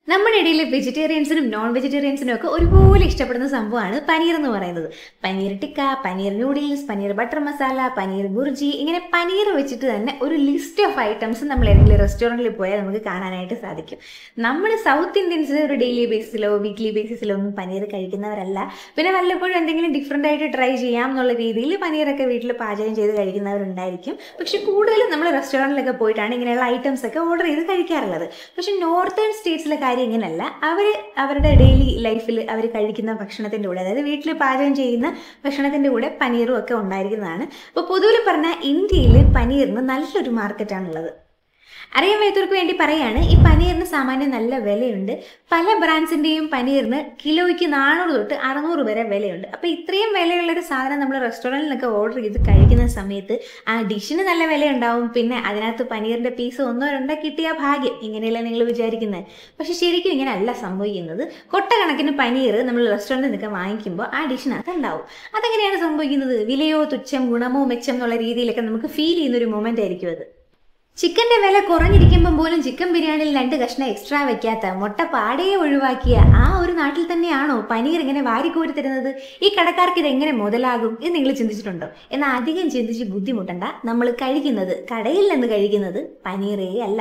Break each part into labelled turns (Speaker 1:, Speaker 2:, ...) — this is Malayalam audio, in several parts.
Speaker 1: നമ്മുടെ ഇടയിൽ വെജിറ്റേറിയൻസിനും നോൺ വെജിറ്റേറിയൻസിനും ഒക്കെ ഒരുപോലെ ഇഷ്ടപ്പെടുന്ന സംഭവമാണ് പനീർ എന്ന് പറയുന്നത് പനീർ ടിക്ക പനീർ നൂഡിൽസ് പനീർ ബട്ടർ മസാല പനീർ ബുർജി ഇങ്ങനെ പനീർ വെച്ചിട്ട് തന്നെ ഒരു ലിസ്റ്റ് ഓഫ് ഐറ്റംസ് നമ്മൾ ഏതെങ്കിലും റെസ്റ്റോറൻറ്റിൽ പോയാൽ നമുക്ക് കാണാനായിട്ട് സാധിക്കും നമ്മൾ സൗത്ത് ഇന്ത്യൻസ് ഒരു ഡെയിലി ബേസിസിലോ വീക്ക്ലി ബേസിസിലോ ഒന്നും പനീർ കഴിക്കുന്നവരല്ല പിന്നെ വല്ലപ്പോഴും എന്തെങ്കിലും ഡിഫറെൻ്റ് ആയിട്ട് ട്രൈ ചെയ്യാം എന്നുള്ള രീതിയിൽ പനീറൊക്കെ വീട്ടിൽ പാചകം ചെയ്ത് കഴിക്കുന്നവരുണ്ടായിരിക്കും പക്ഷെ കൂടുതലും നമ്മൾ റെസ്റ്റോറൻറ്റിലൊക്കെ പോയിട്ടാണ് ഇങ്ങനെയുള്ള ഐറ്റംസ് ഒക്കെ ഓർഡർ ചെയ്ത് കഴിക്കാറുള്ളത് പക്ഷെ നോർത്തേൺ സ്റ്റേറ്റ്സിലെ കാര്യം ഇങ്ങനെയല്ല അവർ അവരുടെ ഡെയിലി ലൈഫിൽ അവർ കഴിക്കുന്ന ഭക്ഷണത്തിൻ്റെ കൂടെ അതായത് വീട്ടിൽ പാചകം ചെയ്യുന്ന ഭക്ഷണത്തിൻ്റെ കൂടെ പനീറും ഒക്കെ ഉണ്ടായിരിക്കുന്നതാണ് അപ്പോൾ പൊതുവിൽ പറഞ്ഞാൽ ഇന്ത്യയിൽ പനീറിന് നല്ലൊരു മാർക്കറ്റാണുള്ളത് അറിയാൻ വയ്യത്തവർക്ക് വേണ്ടി പറയാണ് ഈ പനീറിന് സാമാന്യം നല്ല വിലയുണ്ട് പല ബ്രാൻഡ്സിൻ്റെയും പനീറിന് കിലോയ്ക്ക് നാനൂറ് തൊട്ട് അറുന്നൂറ് വരെ വിലയുണ്ട് അപ്പോൾ ഇത്രയും വിലയുള്ള ഒരു സാധനം നമ്മൾ റെസ്റ്റോറൻറ്റിലൊക്കെ ഓർഡർ ചെയ്ത് കഴിക്കുന്ന സമയത്ത് ആ ഡിഷിന് നല്ല വിലയുണ്ടാവും പിന്നെ അതിനകത്ത് പനീറിൻ്റെ പീസ് ഒന്നോ രണ്ടോ കിട്ടിയ ഭാഗ്യം ഇങ്ങനെയല്ല നിങ്ങൾ വിചാരിക്കുന്നത് പക്ഷെ ശരിക്കും ഇങ്ങനെ അല്ല സംഭവിക്കുന്നത് കൊട്ടക്കണക്കിന് പനീർ നമ്മൾ റെസ്റ്റോറൻറ്റിൽ നിന്നൊക്കെ വാങ്ങിക്കുമ്പോൾ ആ ഡിഷിനകത്ത് ഉണ്ടാവും അതെങ്ങനെയാണ് സംഭവിക്കുന്നത് വിലയോ തുച്ഛം ഗുണമോ മെച്ചം എന്നുള്ള രീതിയിലൊക്കെ നമുക്ക് ഫീൽ ചെയ്യുന്ന ഒരു മൊമെൻ്റ് ആയിരിക്കും അത് ചിക്കന്റെ വില കുറഞ്ഞിരിക്കുമ്പോൾ പോലും ചിക്കൻ ബിരിയാണിയിൽ രണ്ട് കഷ്ണം എക്സ്ട്രാ വെക്കാത്ത മുട്ട പാടയെ ഒഴിവാക്കിയ ആ ഒരു നാട്ടിൽ തന്നെയാണോ പനീർ ഇങ്ങനെ വാരിക്കോരി തരുന്നത് ഈ കടക്കാർക്ക് ഇത് എങ്ങനെ മുതലാകും ഇത് നിങ്ങൾ ചിന്തിച്ചിട്ടുണ്ടോ എന്നാൽ അധികം ചിന്തിച്ച് ബുദ്ധിമുട്ടണ്ട നമ്മൾ കഴിക്കുന്നത് കടയിൽ നിന്ന് കഴിക്കുന്നത് പനീറേ അല്ല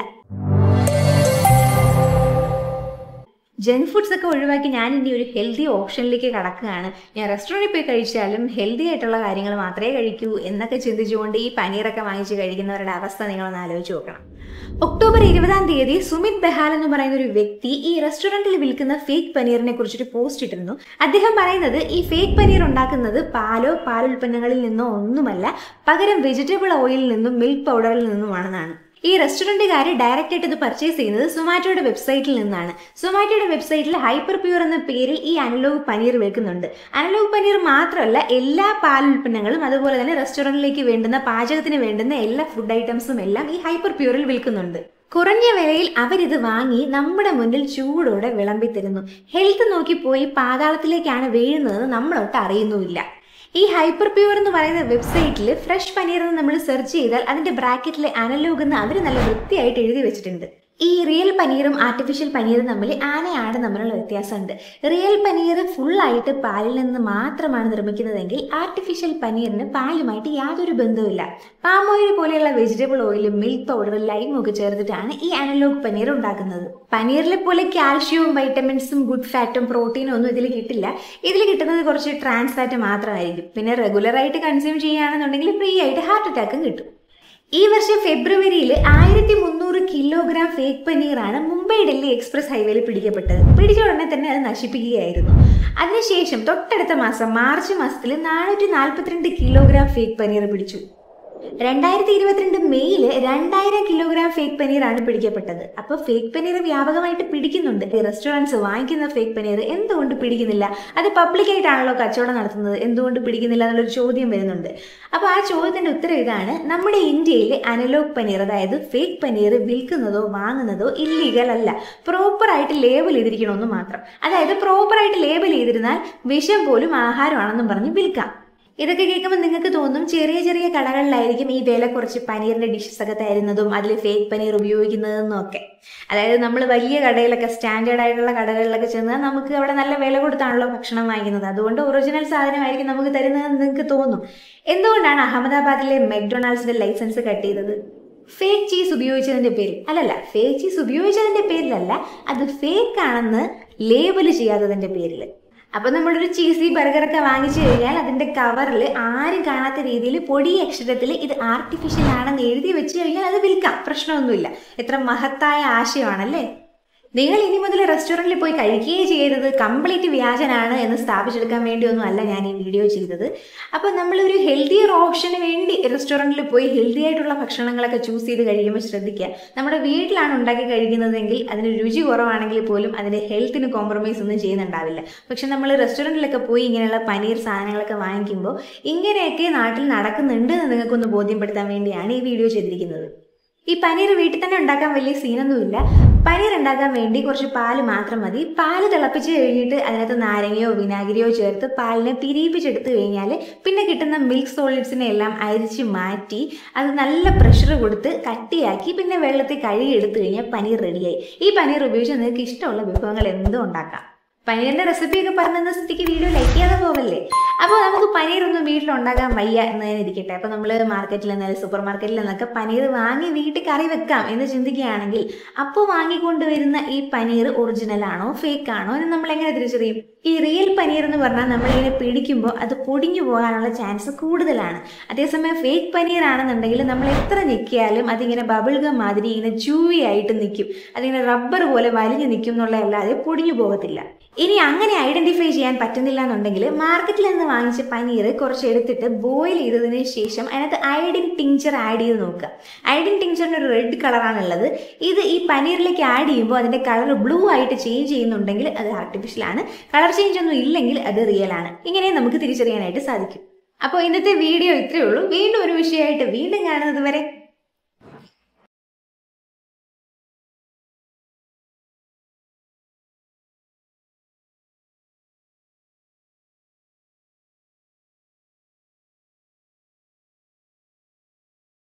Speaker 1: ജങ്ക് ഫുഡ്സ് ഒക്കെ ഒഴിവാക്കി ഞാൻ ഇനി ഒരു ഹെൽത്തി ഓപ്ഷനിലേക്ക് കടക്കുകയാണ് ഞാൻ റെസ്റ്റോറൻറ്റിൽ പോയി കഴിച്ചാലും ഹെൽത്തി ആയിട്ടുള്ള കാര്യങ്ങൾ മാത്രമേ കഴിക്കൂ എന്നൊക്കെ ചിന്തിച്ചുകൊണ്ട് ഈ പനീറൊക്കെ വാങ്ങിച്ച് കഴിക്കുന്നവരുടെ അവസ്ഥ നിങ്ങളൊന്ന് ആലോചിച്ച് നോക്കണം ഒക്ടോബർ ഇരുപതാം തീയതി സുമിത് ബെഹാൽ എന്ന് പറയുന്ന ഒരു വ്യക്തി ഈ റെസ്റ്റോറൻറ്റിൽ വിൽക്കുന്ന ഫേക്ക് പനീറിനെ കുറിച്ചൊരു പോസ്റ്റ് ഇട്ടിരുന്നു അദ്ദേഹം പറയുന്നത് ഈ ഫേക്ക് പനീർ ഉണ്ടാക്കുന്നത് പാലോ പാലുൽപ്പന്നങ്ങളിൽ നിന്നോ ഒന്നുമല്ല പകരം വെജിറ്റബിൾ ഓയിലിൽ നിന്നും മിൽക്ക് പൗഡറിൽ നിന്നുമാണെന്നാണ് ഈ റെസ്റ്റോറൻറ്റുകാർ ഡയറക്റ്റ് ആയിട്ട് ഇത് പർച്ചേസ് ചെയ്യുന്നത് സൊമാറ്റോയുടെ വെബ്സൈറ്റിൽ നിന്നാണ് സൊമാറ്റോയുടെ വെബ്സൈറ്റിൽ ഹൈപ്പർ പ്യൂർ എന്ന പേരിൽ ഈ അനലോഗ് പനീർ വിൽക്കുന്നുണ്ട് അനലോഗ് പനീർ മാത്രമല്ല എല്ലാ പാലുൽപ്പന്നങ്ങളും അതുപോലെ തന്നെ റെസ്റ്റോറൻറ്റിലേക്ക് വേണ്ടുന്ന പാചകത്തിന് വേണ്ടുന്ന എല്ലാ ഫുഡ് ഐറ്റംസും എല്ലാം ഈ ഹൈപ്പർ പ്യൂറിൽ വിൽക്കുന്നുണ്ട് കുറഞ്ഞ വിലയിൽ അവരിത് വാങ്ങി നമ്മുടെ മുന്നിൽ ചൂടോടെ വിളമ്പി തരുന്നു ഹെൽത്ത് നോക്കി പോയി പാതാളത്തിലേക്കാണ് വീഴുന്നതെന്ന് നമ്മളൊട്ട് അറിയുന്നുമില്ല ഈ ഹൈപ്പർ പ്യൂർ എന്ന് പറയുന്ന വെബ്സൈറ്റിൽ ഫ്രഷ് പനീർ എന്ന് നമ്മൾ സെർച്ച് ചെയ്താൽ അതിന്റെ ബ്രാക്കറ്റിൽ അനലോഗ് എന്ന് അവർ നല്ല വൃത്തിയായിട്ട് എഴുതി വെച്ചിട്ടുണ്ട് ഈ റിയൽ പനീറും ആർട്ടിഫിഷ്യൽ പനീറും തമ്മിൽ ആനയാണ് തമ്മിലുള്ള വ്യത്യാസമുണ്ട് റിയൽ പനീർ ഫുള്ളായിട്ട് പാലിൽ നിന്ന് മാത്രമാണ് നിർമ്മിക്കുന്നതെങ്കിൽ ആർട്ടിഫിഷ്യൽ പനീറിന് പാലുമായിട്ട് യാതൊരു ബന്ധവുമില്ല പാം ഓയിൽ പോലെയുള്ള വെജിറ്റബിൾ ഓയിലും മിൽക്ക് പൗഡറും ലൈമും ഒക്കെ ചേർത്തിട്ടാണ് ഈ അനലോഗ് പനീർ ഉണ്ടാക്കുന്നത് പനീറിലെ പോലെ കാൽഷ്യവും വൈറ്റമിൻസും ഗുഡ് ഫാറ്റും പ്രോട്ടീനും ഒന്നും ഇതിൽ കിട്ടില്ല ഇതിൽ കിട്ടുന്നത് കുറച്ച് ട്രാൻസ് ഫാറ്റ് മാത്രമായിരിക്കും പിന്നെ റെഗുലറായിട്ട് കൺസ്യൂം ചെയ്യുകയാണെന്നുണ്ടെങ്കിൽ ഫ്രീ ആയിട്ട് ഹാർട്ട് അറ്റാക്കും കിട്ടും ഈ വർഷം ഫെബ്രുവരിയിൽ ആയിരത്തി മുന്നൂറ് കിലോഗ്രാം ഫേക്ക് പനീറാണ് മുംബൈ ഡൽഹി എക്സ്പ്രസ് ഹൈവേയിൽ പിടിക്കപ്പെട്ടത് പിടിച്ച ഉടനെ തന്നെ അത് നശിപ്പിക്കുകയായിരുന്നു അതിനുശേഷം തൊട്ടടുത്ത മാസം മാർച്ച് മാസത്തിൽ നാനൂറ്റി നാൽപ്പത്തിരണ്ട് കിലോഗ്രാം ഫേക്ക് പനീർ പിടിച്ചു രണ്ടായിരത്തി ഇരുപത്തിരണ്ട് മെയ്യിൽ രണ്ടായിരം കിലോഗ്രാം ഫേക്ക് പനീറാണ് പിടിക്കപ്പെട്ടത് അപ്പോൾ ഫേക്ക് പനീർ വ്യാപകമായിട്ട് പിടിക്കുന്നുണ്ട് ഈ റെസ്റ്റോറൻറ്റ്സ് വാങ്ങിക്കുന്ന ഫേക്ക് പനീർ എന്തുകൊണ്ട് പിടിക്കുന്നില്ല അത് പബ്ലിക്കായിട്ടാണല്ലോ കച്ചവടം നടത്തുന്നത് എന്തുകൊണ്ട് പിടിക്കുന്നില്ല എന്നുള്ളൊരു ചോദ്യം വരുന്നുണ്ട് അപ്പോൾ ആ ചോദ്യത്തിൻ്റെ ഉത്തരം ഇതാണ് നമ്മുടെ ഇന്ത്യയിൽ അനലോഗ് പനീർ അതായത് ഫേക്ക് പനീർ വിൽക്കുന്നതോ വാങ്ങുന്നതോ ഇല്ലീഗൽ അല്ല പ്രോപ്പറായിട്ട് ലേബൽ ചെയ്തിരിക്കണമെന്ന് മാത്രം അതായത് പ്രോപ്പറായിട്ട് ലേബൽ ചെയ്തിരുന്നാൽ വിഷം പോലും ആഹാരമാണെന്നും പറഞ്ഞ് വിൽക്കാം ഇതൊക്കെ കേൾക്കുമ്പോൾ നിങ്ങൾക്ക് തോന്നും ചെറിയ ചെറിയ കടകളിലായിരിക്കും ഈ വില കുറച്ച് പനീറിന്റെ ഡിഷസ് ഒക്കെ തരുന്നതും അതിൽ ഫേക്ക് പനീർ ഉപയോഗിക്കുന്നതെന്നും ഒക്കെ അതായത് നമ്മൾ വലിയ കടയിലൊക്കെ സ്റ്റാൻഡേർഡ് ആയിട്ടുള്ള കടകളിലൊക്കെ ചെന്നാൽ നമുക്ക് അവിടെ നല്ല വില കൊടുത്താണല്ലോ ഭക്ഷണം വാങ്ങിക്കുന്നത് അതുകൊണ്ട് ഒറിജിനൽ സാധനമായിരിക്കും നമുക്ക് തരുന്നതെന്ന് നിങ്ങൾക്ക് തോന്നും എന്തുകൊണ്ടാണ് അഹമ്മദാബാദിലെ മെക്ഡൊണാൾഡ്സിന്റെ ലൈസൻസ് കട്ട് ചെയ്തത് ഫേക്ക് ചീസ് ഉപയോഗിച്ചതിന്റെ പേരിൽ അല്ലല്ല ഫേക്ക് ചീസ് ഉപയോഗിച്ചതിന്റെ പേരിലല്ല അത് ഫേക്ക് ആണെന്ന് ലേബൽ ചെയ്യാത്തതിന്റെ പേരിൽ അപ്പൊ നമ്മളൊരു ചീസി ബർഗറൊക്കെ വാങ്ങിച്ചു കഴിഞ്ഞാൽ അതിന്റെ കവറിൽ ആരും കാണാത്ത രീതിയിൽ പൊടി അക്ഷരത്തിൽ ഇത് ആർട്ടിഫിഷ്യൽ ആണെന്ന് എഴുതി വെച്ച് കഴിഞ്ഞാൽ അത് വിൽക്കാം പ്രശ്നമൊന്നുമില്ല എത്ര മഹത്തായ ആശയമാണല്ലേ നിങ്ങൾ ഇനി മുതൽ റെസ്റ്റോറൻറ്റിൽ പോയി കഴിക്കുകയേ ചെയ്യരുത് കംപ്ലീറ്റ് വ്യാജനാണ് എന്ന് സ്ഥാപിച്ചെടുക്കാൻ വേണ്ടിയൊന്നും അല്ല ഞാൻ ഈ വീഡിയോ ചെയ്തത് അപ്പോൾ നമ്മളൊരു ഹെൽത്തിയർ ഓപ്ഷന് വേണ്ടി റെസ്റ്റോറൻറ്റിൽ പോയി ഹെൽത്തി ആയിട്ടുള്ള ഭക്ഷണങ്ങളൊക്കെ ചൂസ് ചെയ്ത് കഴിക്കുമ്പോൾ ശ്രദ്ധിക്കുക നമ്മുടെ വീട്ടിലാണ് ഉണ്ടാക്കി കഴിക്കുന്നതെങ്കിൽ അതിന് രുചി കുറവാണെങ്കിൽ പോലും അതിൻ്റെ ഹെൽത്തിന് കോംപ്രമൈസ് ഒന്നും ചെയ്യുന്നുണ്ടാവില്ല പക്ഷെ നമ്മൾ റെസ്റ്റോറൻറ്റിലൊക്കെ പോയി ഇങ്ങനെയുള്ള പനീർ സാധനങ്ങളൊക്കെ വാങ്ങിക്കുമ്പോൾ ഇങ്ങനെയൊക്കെ നാട്ടിൽ നടക്കുന്നുണ്ട് എന്ന് നിങ്ങൾക്കൊന്ന് ബോധ്യപ്പെടുത്താൻ വേണ്ടിയാണ് ഈ വീഡിയോ ചെയ്തിരിക്കുന്നത് ഈ പനീർ വീട്ടിൽ തന്നെ ഉണ്ടാക്കാൻ വലിയ സീനൊന്നുമില്ല പനീർ ഉണ്ടാക്കാൻ വേണ്ടി കുറച്ച് പാല് മാത്രം മതി പാല് തിളപ്പിച്ച് കഴിഞ്ഞിട്ട് അതിനകത്ത് നാരങ്ങയോ വിനാഗിരിയോ ചേർത്ത് പാലിനെ പിരിയിപ്പിച്ചെടുത്ത് കഴിഞ്ഞാൽ പിന്നെ കിട്ടുന്ന മിൽക്ക് സോളിഡ്സിനെ എല്ലാം അരിച്ച് മാറ്റി അത് നല്ല പ്രഷർ കൊടുത്ത് കട്ടിയാക്കി പിന്നെ വെള്ളത്തിൽ കഴുകി എടുത്തു കഴിഞ്ഞാൽ പനീർ റെഡിയായി ഈ പനീർ ഉപയോഗിച്ച് നിങ്ങൾക്ക് ഇഷ്ടമുള്ള വിഭവങ്ങൾ എന്തും ഉണ്ടാക്കാം പനീറിന്റെ റെസിപ്പിയൊക്കെ പറഞ്ഞ സ്ഥിതിക്ക് വീഡിയോ ലൈക്ക് ചെയ്യാതെ പോവല്ലേ അപ്പോൾ നമുക്ക് പനീർ ഒന്നും വീട്ടിലുണ്ടാക്കാൻ വയ്യ എന്ന് തന്നെ ഇരിക്കട്ടെ അപ്പോൾ നമ്മൾ മാർക്കറ്റിൽ നിന്നാലും സൂപ്പർ മാർക്കറ്റിൽ നിന്നൊക്കെ പനീർ വാങ്ങി വീട്ടിൽ കറി വെക്കാം എന്ന് ചിന്തിക്കുകയാണെങ്കിൽ അപ്പോൾ വാങ്ങിക്കൊണ്ടുവരുന്ന ഈ പനീർ ഒറിജിനൽ ആണോ ഫേക്ക് ആണോ എന്ന് നമ്മൾ എങ്ങനെ തിരിച്ചറിയും ഈ റിയൽ പനീർ എന്ന് പറഞ്ഞാൽ നമ്മളിങ്ങനെ പിടിക്കുമ്പോൾ അത് പൊടിഞ്ഞു പോകാനുള്ള ചാൻസ് കൂടുതലാണ് അതേസമയം ഫേക്ക് പനീർ ആണെന്നുണ്ടെങ്കിൽ നമ്മൾ എത്ര ഞെക്കിയാലും അതിങ്ങനെ ബബിൾ ഗം മാതിരി ഇങ്ങനെ ചൂവി ആയിട്ട് നിൽക്കും അതിങ്ങനെ റബ്ബർ പോലെ വലിഞ്ഞു നിൽക്കും എന്നുള്ളതല്ലാതെ പൊടിഞ്ഞു പോകത്തില്ല ഇനി അങ്ങനെ ഐഡന്റിഫൈ ചെയ്യാൻ പറ്റുന്നില്ല എന്നുണ്ടെങ്കിൽ മാർക്കറ്റിൽ നിന്ന് വാങ്ങിച്ച പനീർ കുറച്ച് എടുത്തിട്ട് ബോയിൽ ചെയ്തതിന് ശേഷം അതിനകത്ത് അയഡിൻ ടിങ്ചർ ആഡ് ചെയ്ത് നോക്കുക അയഡിൻ ടിങ്ചറിന് ഒരു റെഡ് കളറാണുള്ളത് ഇത് ഈ പനീറിലേക്ക് ആഡ് ചെയ്യുമ്പോൾ അതിന്റെ കളർ ബ്ലൂ ആയിട്ട് ചേഞ്ച് ചെയ്യുന്നുണ്ടെങ്കിൽ അത് ആർട്ടിഫിഷ്യൽ ആണ് കളർ ചേഞ്ച് ഒന്നും ഇല്ലെങ്കിൽ അത് റിയൽ ആണ് ഇങ്ങനെ നമുക്ക് തിരിച്ചറിയാനായിട്ട് സാധിക്കും അപ്പോൾ ഇന്നത്തെ വീഡിയോ ഇത്രയേ ഉള്ളൂ വീണ്ടും ഒരു വിഷയമായിട്ട് വീണ്ടും കാണുന്നത് വരെ